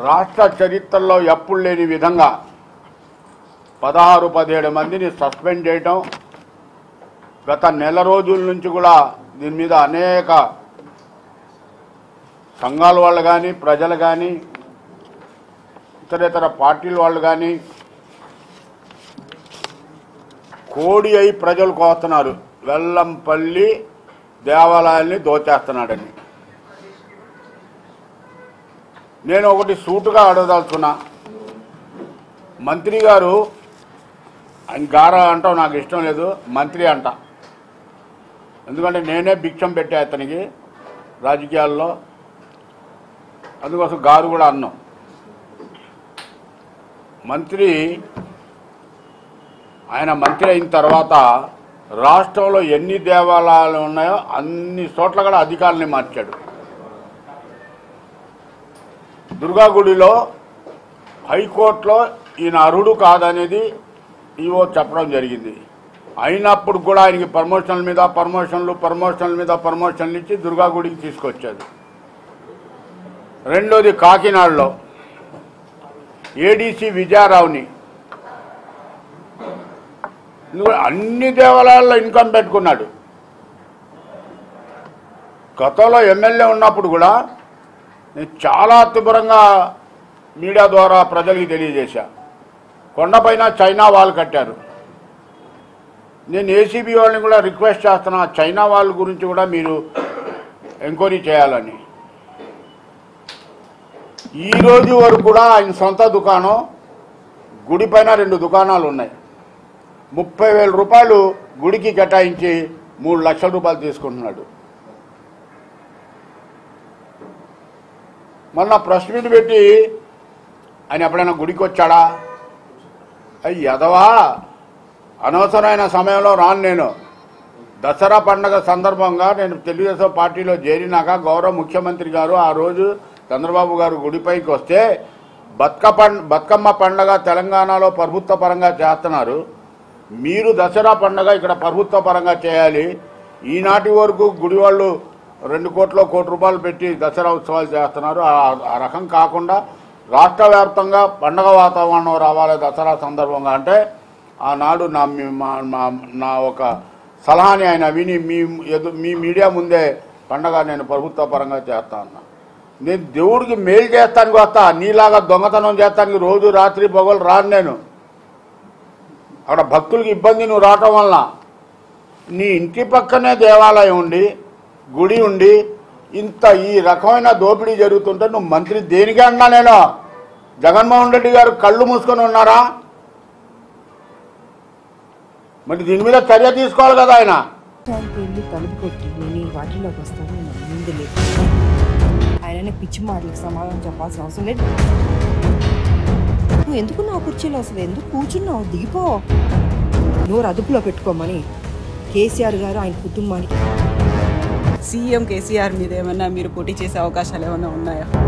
రాష్ట్ర చరిత్రలో ఎప్పుడు లేని విధంగా పదహారు పదిహేడు మందిని సస్పెండ్ చేయటం గత నెల రోజుల నుంచి కూడా దీని మీద అనేక సంఘాల వాళ్ళు కానీ ప్రజలు కానీ ఇతరేతర పార్టీల వాళ్ళు కానీ కోడి అయి ప్రజలు కోస్తున్నారు వెల్లంపల్లి దేవాలయాల్ని దోచేస్తున్నాడని నేను ఒకటి సూటుగా అడగదలుచున్నా మంత్రి గారు ఆయన గార అంటాం నాకు ఇష్టం లేదు మంత్రి అంట ఎందుకంటే నేనే భిక్షం పెట్టా అతనికి రాజకీయాల్లో అందుకోసం గారు కూడా అన్నాం మంత్రి ఆయన మంత్రి అయిన తర్వాత రాష్ట్రంలో ఎన్ని దేవాలయాలు ఉన్నాయో అన్ని చోట్ల కూడా అధికారుల్ని మార్చాడు దుర్గా గుడిలో హైకోర్టులో ఈయన అర్హుడు కాదనేది ఈవో చెప్పడం జరిగింది అయినప్పుడు కూడా ఆయనకి ప్రమోషన్ల మీద ప్రమోషన్లు ప్రమోషన్ల మీద ప్రమోషన్లు ఇచ్చి దుర్గా గుడికి తీసుకొచ్చాడు రెండోది కాకినాడలో ఏడీసీ విజయారావుని ఇందులో అన్ని దేవాలయాల్లో ఇన్కమ్ పెట్టుకున్నాడు గతంలో ఎమ్మెల్యే ఉన్నప్పుడు కూడా నేను చాలా తీవ్రంగా మీడియా ద్వారా ప్రజలకి తెలియజేశా కొండపైన చైనా వాళ్ళు కట్టారు నేను ఏసీబీ వాళ్ళని కూడా రిక్వెస్ట్ చేస్తున్నా చైనా వాళ్ళ గురించి కూడా మీరు ఎంక్వైరీ చేయాలని ఈ రోజు వరకు కూడా ఆయన సొంత దుకాణం గుడి పైన రెండు దుకాణాలు ఉన్నాయి ముప్పై వేల రూపాయలు గుడికి కేటాయించి మూడు లక్షల రూపాయలు తీసుకుంటున్నాడు మొన్న ప్రెస్ మీట్ పెట్టి ఆయన ఎప్పుడైనా గుడికి వచ్చాడా అయ్యి ఎదవా అనవసరమైన సమయంలో రాను నేను దసరా పండగ సందర్భంగా నేను తెలుగుదేశం పార్టీలో చేరినాక గౌరవ ముఖ్యమంత్రి గారు ఆ రోజు చంద్రబాబు గారు గుడిపైకి వస్తే బతుక పం బతుకమ్మ పండగ తెలంగాణలో ప్రభుత్వ పరంగా చేస్తున్నారు మీరు దసరా పండగ ఇక్కడ ప్రభుత్వ పరంగా చేయాలి ఈనాటి వరకు గుడి వాళ్ళు రెండు కోట్ల కోటి రూపాయలు పెట్టి దసరా ఉత్సవాలు చేస్తున్నారు ఆ- ఆ రకం కాకుండా రాష్ట్ర వ్యాప్తంగా పండగ వాతావరణం రావాలి దసరా సందర్భంగా అంటే ఆనాడు నా మీ- మా- మా- నా ఒక సలహాని ఆయన విని మీ ఎదు మీ మీడియా ముందే పండగ నేను ప్రభుత్వ పరంగా చేస్తా అన్నా నేను దేవుడికి మేలు చేస్తానికి వస్తా నీలాగా దొంగతనం చేస్తానికి రోజు రాత్రి పొగలు రాను నేను అక్కడ భక్తులకి ఇబ్బంది నువ్వు రావటం వలన నీ ఇంటి పక్కనే దేవాలయం ఉండి గుడి ఉండి ఇంత ఈ రకమైన దోపిడీ జరుగుతుంటే నువ్వు మంత్రి దేనికి అన్నా నేను జగన్మోహన్ రెడ్డి గారు కళ్ళు మూసుకొని ఉన్నారా మరి దీని మీద చర్య తీసుకోవాలి కదా ఆయన దానికి వెళ్ళి తలుపు కొట్టి నేను ఈ వాటిలోకి వస్తాను నాకు ముందు లేదు ఆయననే పిచ్చి మాటలకు సమాధానం చెప్పాల్సిన అవసరం లేదు నువ్వు ఎందుకు నా కుర్చీలో అసలు ఎందుకు కూర్చున్నావు దిగిపో నోరు అదుపులో పెట్టుకోమని కేసీఆర్ గారు ఆయన కుటుంబానికి సీఎం కేసీఆర్ మీద ఏమన్నా మీరు పోటీ చేసే అవకాశాలు ఏమైనా ఉన్నాయా